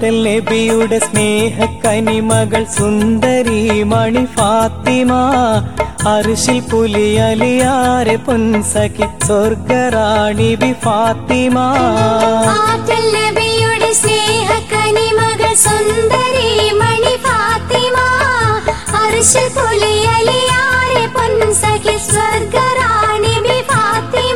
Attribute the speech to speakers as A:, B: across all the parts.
A: ആറ്റൽ നബിയുടെ സ്നേഹക്കനിമകൾ സുന്ദരി മണി ഫാത്തിമ അർഷിൽ പുലിയലിയാരെ പൊൻസഖി സ്വർഗറാണി ബി ഫാത്തിമ
B: ആറ്റൽ നബിയുടെ സ്നേഹക്കനിമകൾ സുന്ദരി മണി ഫാത്തിമ അർശിൽ പുലിയലിയാരെ പൊൻസഖി സ്വർഗറാണി ബി ഫാത്തിമ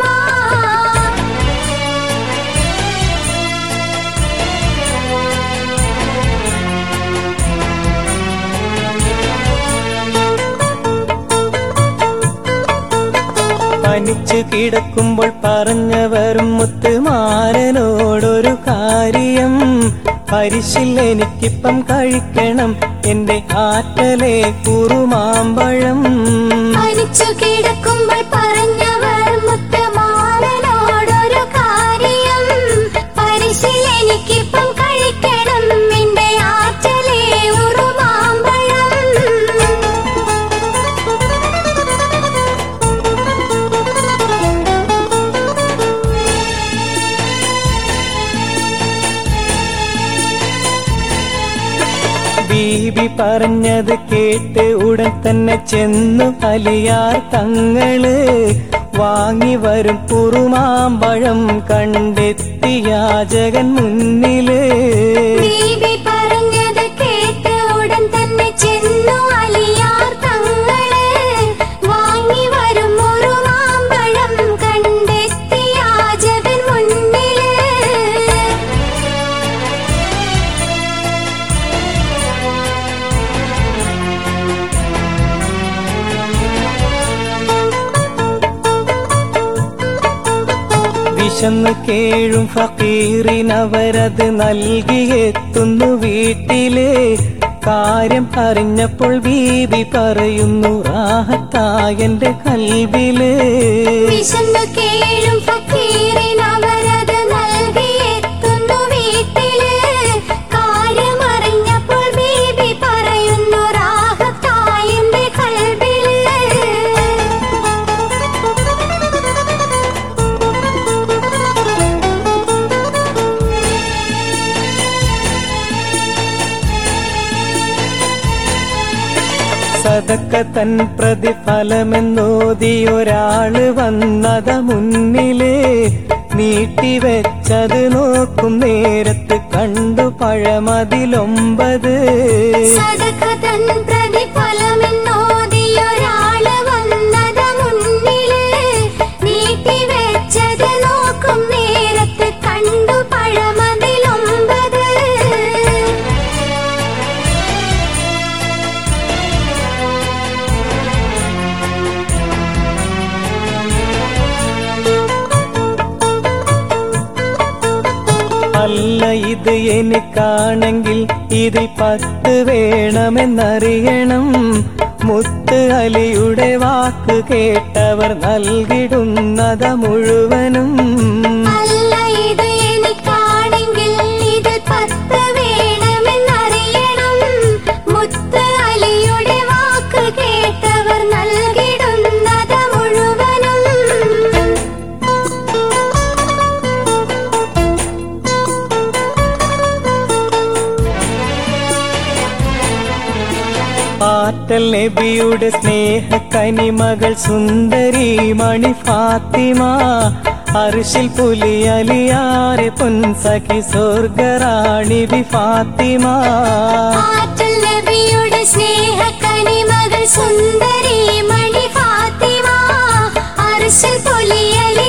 A: പനിച്ചു കിടക്കുമ്പോൾ പറഞ്ഞവരും മുത്തുമാരനോടൊരു കാര്യം പരിശിൽ എനിക്കിപ്പം കഴിക്കണം എന്റെ ആറ്റലെ കുറുമാമ്പഴം
B: പനിച്ചു കിടക്കുമ്പോൾ പറഞ്ഞവർ മുത്തമാരനോടൊരു കാര്യം പരിശീൽ എനിക്കിപ്പം കഴിക്കണം എന്റെ ആറ്റലെ ഉറുമാമ്പഴം
A: ബീബി പറഞ്ഞത് കേട്ട് ഉടൻ തന്നെ ചെന്നു അലിയാർ തങ്ങള് വാങ്ങി വരും കുറുമാമ്പഴം കണ്ടെത്തിയ ജഗൻ മുന്നില്
B: ബീബി പറഞ്ഞത് കേട്ട് ഉടൻ തന്നെ ചെന്നു അലിയാർ തങ്ങള് വാങ്ങി വരും ഒരു മാമ്പഴം കണ്ടെത്തിയ ജഗൻ മുന്നില്
A: വിശന്നു കേഴും ഫക്കീറിനവരത് നൽകിയെത്തുന്നു വീട്ടിലെ കാര്യം അറിഞ്ഞപ്പോൾ ബീബി പറയുന്നു റാഹത്തായന്റെ കൽവില്
B: വിശന്നു കേഴും ഫക്കീറിനവരത് നൽകിയെത്തുന്നു വീട്ടില് കാര്യമറിഞ്ഞപ്പോൾ ബീബി പറയുന്നു റാഹത്തായെന്റെ കൽബില്
A: സതക്ക തൻ പ്രതിഫലമെന്നോതിയൊരാള് വന്നത മുന്നില് നീട്ടിവെച്ചത് നോക്കും നേരത്ത് കണ്ടു പഴമതിലൊമ്പത്
B: സദഖതൻ പ്രതിഫലമെന്നോതിയൊരാള് വന്നത് മുന്നില് നീട്ടിവെച്ചത് നോക്കും നേരത്ത് കണ്ടു പഴമതിലൊമ്പത്
A: അല്ല ഇത് എനിക്കാണെങ്കിൽ ഇതിൽ പത്ത് വേണമെന്നറിയണം മുത്ത് അലിയുടെ വാക്ക് കേട്ടവർ നൽകിടുന്നത മുഴുവനും
B: അല്ല ഇത് എനിക്കാണെങ്കിൽ ഇതിൽ പത്ത് വേണമെന്നറിയണം മുത്ത് അലിയുടെ വാക്ക് കേട്ടവർ നൽകിടുന്നത് മുഴുവനും
A: ആറ്റൽ നബിയുടെ സ്നേഹ കനിമകൾ സുന്ദരി മണി ഫാത്തിമ അർഷിൽ പുലിയലിയാരെ പൊൻസഖി സ്വർഗറാണി ബി ഫാത്തിമ
B: ആറ്റൽ നബിയുടെ സ്നേഹക്കനിമകൾ സുന്ദരി മണി ഫാത്തിമ അർശിൽ പൊലിയലി